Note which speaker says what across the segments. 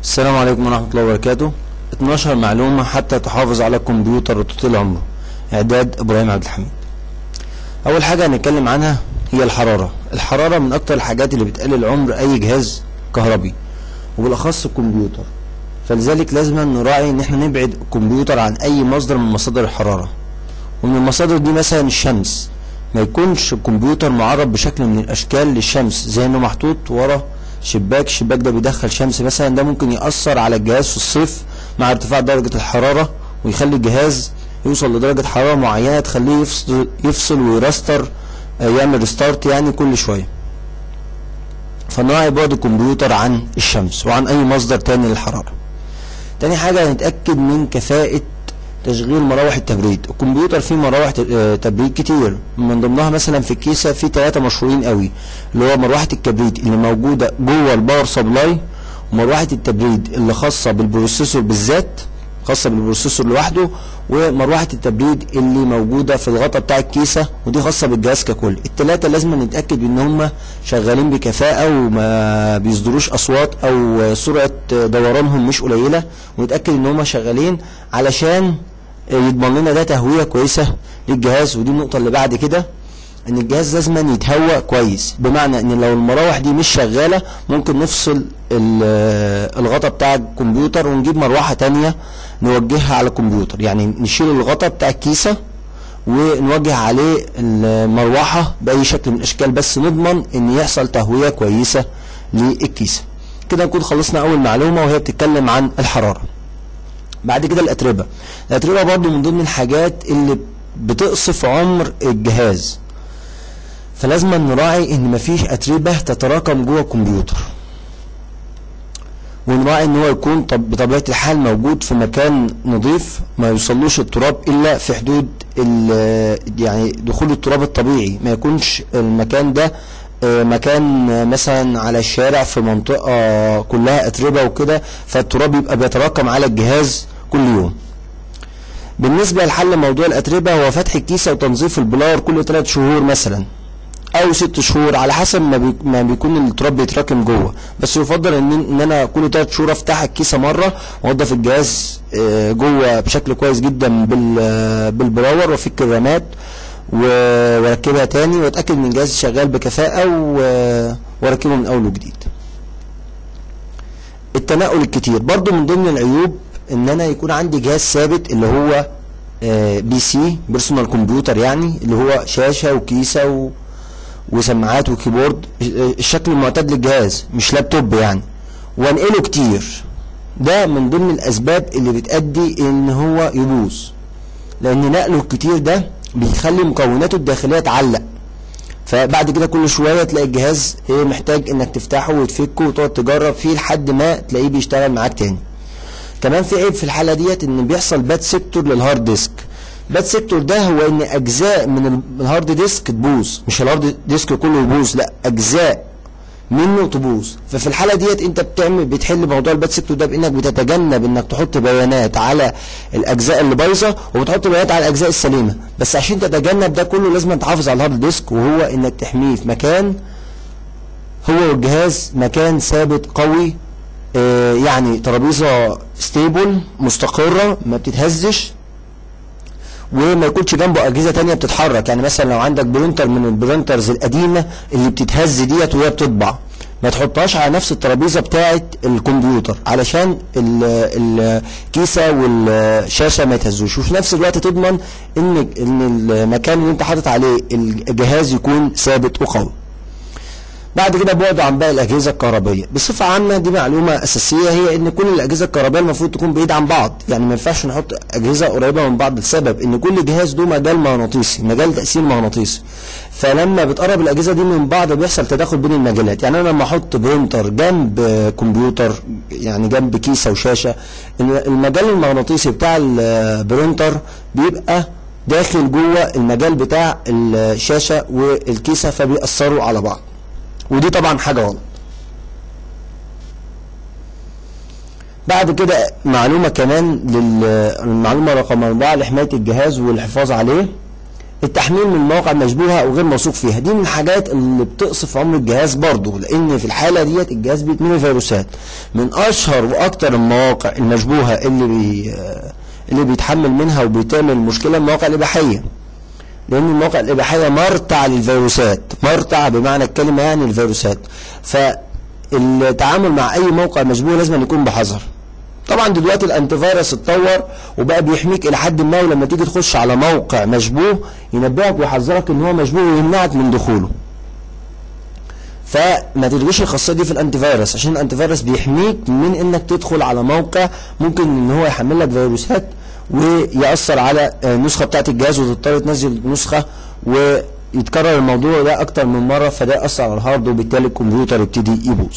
Speaker 1: السلام عليكم ورحمة الله وبركاته 12 معلومة حتى تحافظ على الكمبيوتر وتطيل عمره إعداد إبراهيم عبد الحميد أول حاجة هنتكلم عنها هي الحرارة الحرارة من أكتر الحاجات اللي بتقلل عمر أي جهاز كهربي وبالأخص الكمبيوتر فلذلك لازم نراعي إن احنا نبعد الكمبيوتر عن أي مصدر من مصادر الحرارة ومن المصادر دي مثلا الشمس ما يكونش الكمبيوتر معرض بشكل من الأشكال للشمس زي إنه محطوط ورا شباك الشباك ده بيدخل شمس مثلا ده ممكن يأثر على الجهاز في الصيف مع ارتفاع درجة الحرارة ويخلي الجهاز يوصل لدرجة حرارة معينة تخليه يفصل, يفصل ويرستر آه، يعمل ريستارت يعني كل شوية فنراعي بعد الكمبيوتر عن الشمس وعن أي مصدر تاني للحرارة تاني حاجة هنتأكد من كفاءة تشغيل مراوح التبريد الكمبيوتر فيه مراوح ت- آه، تبريد كتير من ضمنها مثلا في الكيسة في ثلاثة مشهورين قوي اللي هو مروحة الكبريت اللي موجودة جوه الباور سبلاي ومروحة التبريد اللي خاصة بالبروسيسور بالذات خاصة بالبروسيسور لوحده ومروحة التبريد اللي موجودة في الغطاء بتاع الكيسة ودي خاصة بالجهاز ككل التلاتة لازم نتأكد ان هم شغالين بكفاءة وما بيصدروش اصوات او سرعة دورانهم مش قليلة ونتأكد ان هم شغالين علشان يضمن لنا ده تهوية كويسة للجهاز ودي النقطة اللي بعد كده ان الجهاز لازم يتهوى كويس بمعنى ان لو المراوح دي مش شغالة ممكن نفصل ال- الغطا بتاع الكمبيوتر ونجيب مروحة تانية نوجهها على الكمبيوتر يعني نشيل الغطا بتاع الكيسة ونوجه عليه المروحة بأي شكل من الأشكال بس نضمن ان يحصل تهوية كويسة للكيسة كده نكون خلصنا أول معلومة وهي بتتكلم عن الحرارة بعد كده الأتربة الأتربة برضو من ضمن الحاجات اللي بتقصف عمر الجهاز فلازم نراعي ان مفيش اتربه تتراكم جوه الكمبيوتر ونراعي ان هو يكون طب بطبيعه الحال موجود في مكان نظيف ما يوصلوش التراب الا في حدود ال- يعني دخول التراب الطبيعي ما يكونش المكان ده آه، مكان آه، مثلا على الشارع في منطقه كلها اتربه وكده فالتراب يبقى بيتراكم على الجهاز كل يوم بالنسبه لحل موضوع الاتربه هو فتح الكيسه وتنظيف البلاور كل 3 شهور مثلا او ست شهور على حسب ما, بي ما بيكون التراب بيتراكم جوه بس يفضل ان ان انا كل ثلاث شهور افتح الكيسه مره وانضف الجهاز آه، جوه بشكل كويس جدا بال آه، بالبراور وافك الرامات و- واركبها تاني واتاكد ان الجهاز شغال بكفاءه و- واركبه من اول وجديد التنقل الكتير برضو من ضمن العيوب ان انا يكون عندي جهاز ثابت اللي هو آه، بي سي بيرسونال كمبيوتر يعني اللي هو شاشه وكيسه و وسماعات وكيبورد الشكل المعتاد للجهاز مش لابتوب يعني وانقله كتير ده من ضمن الاسباب اللي بتأدي ان هو يبوظ لان نقله الكتير ده بيخلي مكوناته الداخليه تعلق فبعد كده كل شويه تلاقي الجهاز ايه محتاج انك تفتحه وتفكه وتقعد تجرب فيه لحد ما تلاقيه بيشتغل معاك تاني كمان في عيب في الحاله ديت ان بيحصل باد سيكتور للهارد ديسك باد سيكتور ده هو ان اجزاء من ال- الهارد ديسك تبوظ مش الهارد ديسك كله يبوظ لا اجزاء منه تبوظ ففي الحاله ديت انت بتعمل بتحل موضوع الباد سيكتور ده بانك بتتجنب انك تحط بيانات على الاجزاء اللي بايظه وبتحط بيانات على الاجزاء السليمه بس عشان تتجنب ده كله لازم تحافظ على الهارد ديسك وهو انك تحميه في مكان هو والجهاز مكان ثابت قوي آه، يعني ترابيزه ستيبل مستقره ما بتتهزش وما يكونش جنبه اجهزه تانية بتتحرك يعني مثلا لو عندك برينتر من البرينترز القديمه اللي بتتهز ديت وهي بتطبع ما تحطهاش على نفس الترابيزه بتاعه الكمبيوتر علشان ال- الكيسه والشاشه ما يتهزوش وفي نفس الوقت تضمن ان ان المكان اللي انت حاطط عليه الجهاز يكون ثابت وقوي بعد كده بعد عن باقي الاجهزه الكهربائيه بصفه عامه دي معلومه اساسيه هي ان كل الاجهزه الكهربائيه المفروض تكون بعيد عن بعض يعني ما ينفعش نحط اجهزه قريبه من بعض لسبب ان كل جهاز له مجال مغناطيسي مجال تاثير مغناطيسي فلما بتقرب الاجهزه دي من بعض بيحصل تداخل بين المجالات يعني انا لما احط برينتر جنب كمبيوتر يعني جنب كيسه وشاشه المجال المغناطيسي بتاع البرينتر بيبقى داخل جوه المجال بتاع الشاشه والكيسه فبيأثروا على بعض ودي طبعا حاجة غلط بعد كده معلومة كمان للمعلومة رقم أربعة لحماية الجهاز والحفاظ عليه التحميل من مواقع مشبوهه او غير موثوق فيها دي من الحاجات اللي بتقصف عمر الجهاز برضه لان في الحاله ديت الجهاز بيتملي فيروسات من اشهر واكتر المواقع المشبوهه اللي بي اللي بيتحمل منها وبيتعمل مشكله المواقع الاباحيه لان المواقع الاباحيه مرتع للفيروسات مرتع بمعنى الكلمه يعني الفيروسات فالتعامل مع اي موقع مشبوه لازم يكون بحذر طبعا دلوقتي الانتي فيروس اتطور وبقى بيحميك الى حد ما ولما تيجي تخش على موقع مشبوه ينبهك ويحذرك ان هو مشبوه ويمنعك من دخوله فما تلغيش الخاصيه دي في الانتي فيروس عشان الانتي فيروس بيحميك من انك تدخل على موقع ممكن ان هو يحمل لك فيروسات ويأثر على النسخه بتاعت الجهاز وتضطر تنزل نسخه ويتكرر الموضوع ده اكتر من مره فده يأثر على الهارد وبالتالي الكمبيوتر يبتدي يبوظ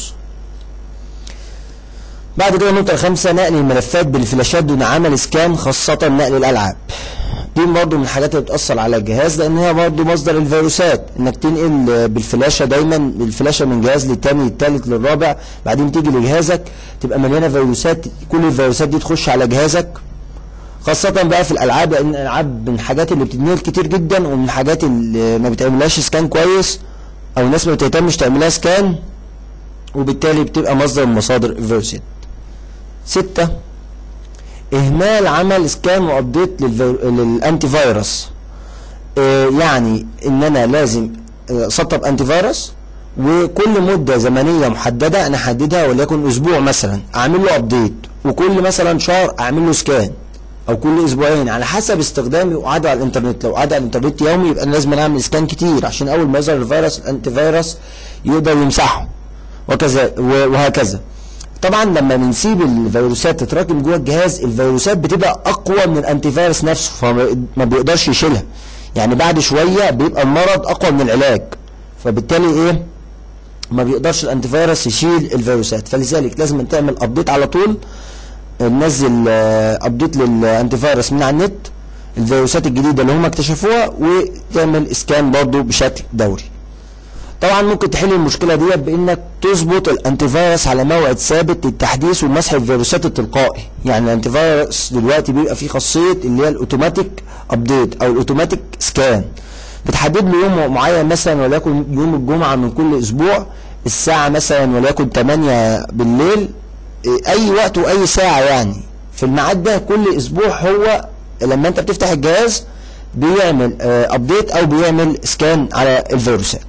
Speaker 1: بعد كده النقطة الخامسة نقل الملفات بالفلاشات دون عمل سكان خاصة نقل الألعاب دي برضه من الحاجات اللي بتأثر على الجهاز لأن هي برضه مصدر الفيروسات إنك تنقل بالفلاشة دايما الفلاشة من جهاز للتاني للتالت للرابع بعدين تيجي لجهازك تبقى مليانة فيروسات كل الفيروسات دي تخش على جهازك خاصة بقى في الألعاب لأن الألعاب من الحاجات اللي بتتنقل كتير جدا ومن الحاجات اللي ما بتعملهاش سكان كويس أو الناس ما بتهتمش تعملها سكان وبالتالي بتبقى مصدر من مصادر الفيروسات. ستة إهمال عمل سكان وأبديت للأنتي فيروس آه يعني إن أنا لازم أسطب أنتي فيروس وكل مدة زمنية محددة أنا أحددها وليكن أسبوع مثلا أعمل له أبديت وكل مثلا شهر أعمل له سكان أو كل أسبوعين على حسب استخدامي وقعدة على الإنترنت لو قعدة على الإنترنت يومي يبقى أنا لازم أعمل سكان كتير عشان أول ما يظهر الفيروس الأنتي فيروس يقدر يمسحه وكذا وهكذا طبعا لما بنسيب الفيروسات تتراكم جوه الجهاز الفيروسات بتبقى اقوى من الانتي فيروس نفسه فما بيقدرش يشيلها يعني بعد شويه بيبقى المرض اقوى من العلاج فبالتالي ايه ما بيقدرش الانتي فيروس يشيل الفيروسات فلذلك لازم تعمل ابديت على طول ننزل ابديت للانتي فيروس من على النت الفيروسات الجديده اللي هم اكتشفوها وتعمل اسكان برضو بشكل دوري طبعا ممكن تحل المشكله ديت بانك تظبط الانتي فيروس على موعد ثابت للتحديث ومسح الفيروسات التلقائي يعني الانتي فيروس دلوقتي بيبقى فيه خاصيه اللي هي الاوتوماتيك ابديت او الاوتوماتيك سكان بتحدد له يوم معين مثلا وليكن يوم الجمعه من كل اسبوع الساعه مثلا وليكن 8 بالليل اي وقت واي ساعه يعني في الميعاد ده كل اسبوع هو لما انت بتفتح الجهاز بيعمل ابديت او بيعمل سكان على الفيروسات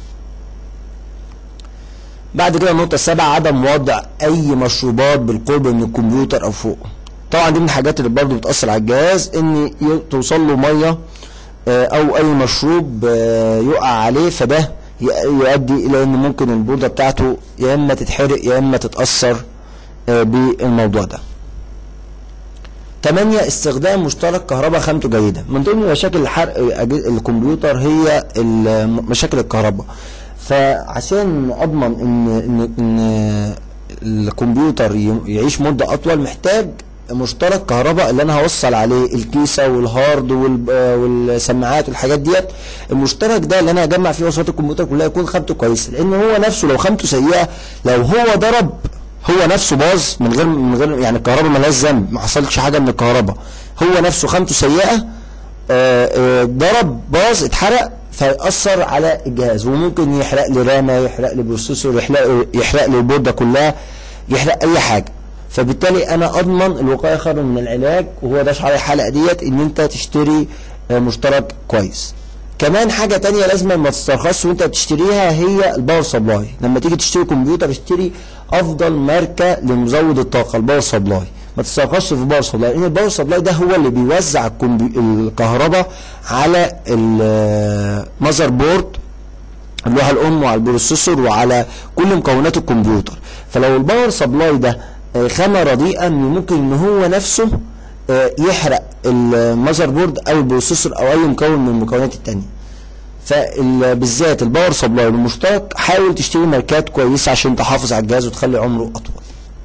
Speaker 1: بعد كده النقطة السابعة عدم وضع أي مشروبات بالقرب من الكمبيوتر أو فوق. طبعا دي من الحاجات اللي برضه بتأثر على الجهاز إن توصل له مية أو أي مشروب يقع عليه فده يؤدي إلى إن ممكن البودرة بتاعته يا إما تتحرق يا إما تتأثر بالموضوع ده. 8 استخدام مشترك كهرباء خامته جيدة. من ضمن مشاكل حرق الكمبيوتر هي مشاكل الكهرباء. فعشان اضمن ان ان ان الكمبيوتر يعيش مده اطول محتاج مشترك كهرباء اللي انا هوصل عليه الكيسه والهارد والسماعات والحاجات ديت المشترك ده اللي انا هجمع فيه وصلات الكمبيوتر كلها يكون خامته كويسه لان هو نفسه لو خامته سيئه لو هو ضرب هو نفسه باظ من غير من غير يعني الكهرباء ملهاش ذنب ما حصلتش حاجه من الكهرباء هو نفسه خامته سيئه ضرب باظ اتحرق فيأثر على الجهاز وممكن يحرق لي رامة يحرق لي بروسيسور يحرق يحرق لي البوردة كلها يحرق أي حاجة فبالتالي أنا أضمن الوقاية خير من العلاج وهو ده شعار الحلقة ديت إن أنت تشتري مشترك كويس. كمان حاجة تانية لازم ما تسترخصش وأنت بتشتريها هي الباور سبلاي، لما تيجي تشتري كمبيوتر اشتري أفضل ماركة لمزود الطاقة الباور سبلاي. ما تسترخصش في الباور سبلاي لان الباور سبلاي ده هو اللي بيوزع الكهرباء على المذر بورد اللوحه الام وعلى البروسيسور وعلى كل مكونات الكمبيوتر فلو الباور سبلاي ده خامه رديئه ممكن ان هو نفسه يحرق المذر بورد او البروسيسور او اي مكون من المكونات التانية فبالذات الباور سبلاي المشترك حاول تشتري ماركات كويسه عشان تحافظ على الجهاز وتخلي عمره اطول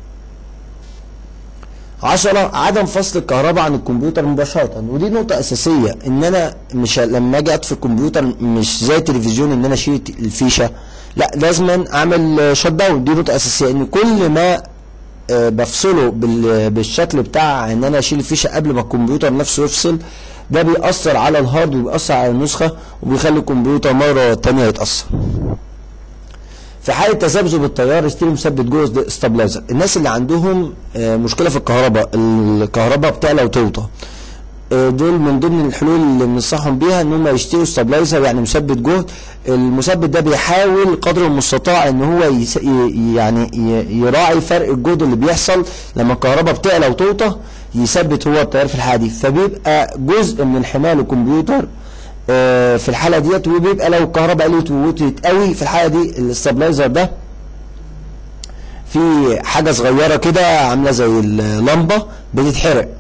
Speaker 1: عشرة عدم فصل الكهرباء عن الكمبيوتر مباشرة ودي نقطة أساسية إن أنا مش لما أجي أطفي الكمبيوتر مش زي التلفزيون إن أنا أشيل الفيشة لا لازم أعمل شت داون دي نقطة أساسية إن كل ما بفصله بالشكل بتاع إن أنا أشيل الفيشة قبل ما الكمبيوتر نفسه يفصل ده بيأثر على الهارد وبيأثر على النسخة وبيخلي الكمبيوتر مرة تانية يتأثر في حالة تذبذب التيار اشتري مثبت جوه استابلايزر الناس اللي عندهم آه، مشكلة في الكهرباء الكهرباء بتعلى وتوطى آه، دول من ضمن الحلول اللي بننصحهم بيها ان هم يشتروا ستابلايزر يعني مثبت جهد المثبت ده بيحاول قدر المستطاع ان هو يس ي- يعني ي- يراعي فرق الجهد اللي بيحصل لما الكهرباء بتعلى وتوطى يثبت هو التيار في الحاله دي فبيبقى جزء من حماية الكمبيوتر آه، في الحاله ديت وبيبقى لو الكهرباء قلت ووطيت قوي في الحاله دي الاستابلايزر ده في حاجه صغيره كده عامله زي اللمبه بتتحرق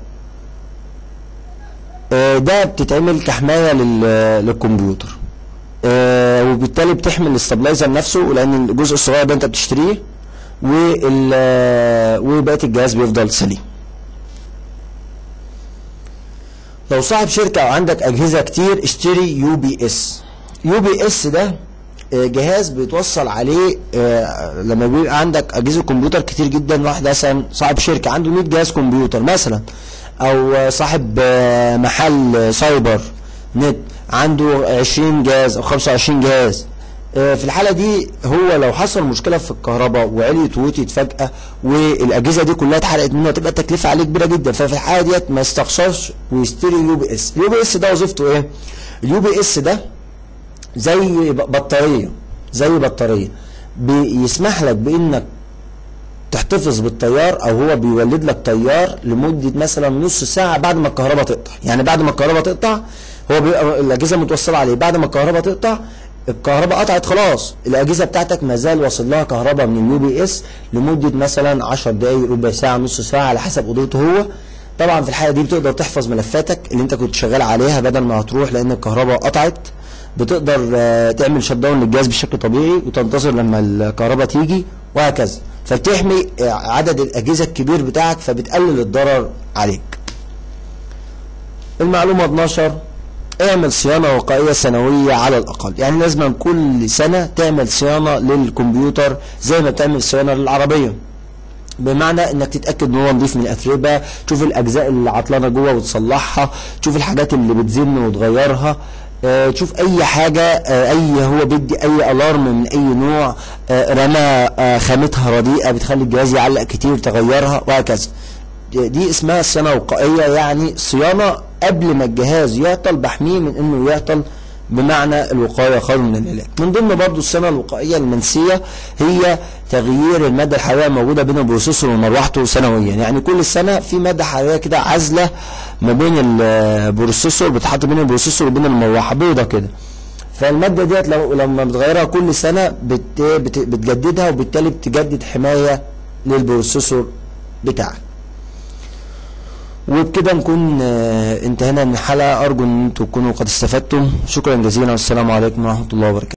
Speaker 1: آه، ده بتتعمل كحمايه لل- للكمبيوتر آه، وبالتالي بتحمي الاستابلايزر نفسه لان الجزء الصغير ده انت بتشتريه وال آه، وبقيه الجهاز بيفضل سليم لو صاحب شركه او عندك اجهزه كتير اشتري يو بي اس يو بي اس ده آه، جهاز بيتوصل عليه آه، لما بيبقى عندك اجهزه كمبيوتر كتير جدا واحد مثلا صاحب شركه عنده 100 جهاز كمبيوتر مثلا او آه، صاحب آه، محل آه، سايبر نت عنده 20 جهاز او 25 جهاز آه، في الحاله دي هو لو حصل مشكله في الكهرباء وعليت ووطيت فجاه والاجهزه دي كلها اتحرقت منه تبقى التكلفه عليه كبيره جدا ففي الحاله ديت ما يستخسرش ويشتري يو بي اس اليو بي اس ده وظيفته ايه اليو بي اس ده زي ب- بطاريه زي بطاريه بيسمح لك بانك تحتفظ بالتيار او هو بيولد لك تيار لمده مثلا نص ساعه بعد ما الكهرباء تقطع يعني بعد ما الكهرباء تقطع هو بيبقى الاجهزه متوصله عليه بعد ما الكهرباء تقطع الكهرباء قطعت خلاص الاجهزه بتاعتك ما زال واصل لها كهرباء من اليو بي اس لمده مثلا 10 دقائق ربع ساعه نص ساعه على حسب قدرته هو طبعا في الحاله دي بتقدر تحفظ ملفاتك اللي انت كنت شغال عليها بدل ما هتروح لان الكهرباء قطعت بتقدر آه، تعمل شت داون للجهاز بشكل طبيعي وتنتظر لما الكهرباء تيجي وهكذا فبتحمي آه، عدد الاجهزه الكبير بتاعك فبتقلل الضرر عليك المعلومه 12 اعمل صيانة وقائية سنوية على الأقل يعني لازم كل سنة تعمل صيانة للكمبيوتر زي ما بتعمل صيانة للعربية بمعنى انك تتاكد ان هو نضيف من الاتربه تشوف الاجزاء اللي عطلانه جوه وتصلحها تشوف الحاجات اللي بتزن وتغيرها آه، تشوف اي حاجه آه، اي هو بيدي اي الارم من اي نوع آه، رمى آه، خامتها رديئه بتخلي الجهاز يعلق كتير تغيرها وهكذا دي اسمها صيانه وقائيه يعني صيانه قبل ما الجهاز يعطل بحميه من انه يعطل بمعنى الوقايه خير من العلاج. من ضمن برضو الصيانه الوقائيه المنسيه هي تغيير الماده الحراريه الموجوده بين البروسيسور ومروحته سنويا، يعني كل سنه في ماده حراريه كده عازله ما بين البروسيسور بتحط بين البروسيسور وبين المروحه بيضه كده. فالماده ديت لو لما بتغيرها كل سنه بت بت بتجددها وبالتالي بتجدد حمايه للبروسيسور بتاعك. وبكده نكون آه، انتهينا من الحلقه ارجو ان انتم تكونوا قد استفدتم شكرا جزيلا والسلام عليكم ورحمه الله وبركاته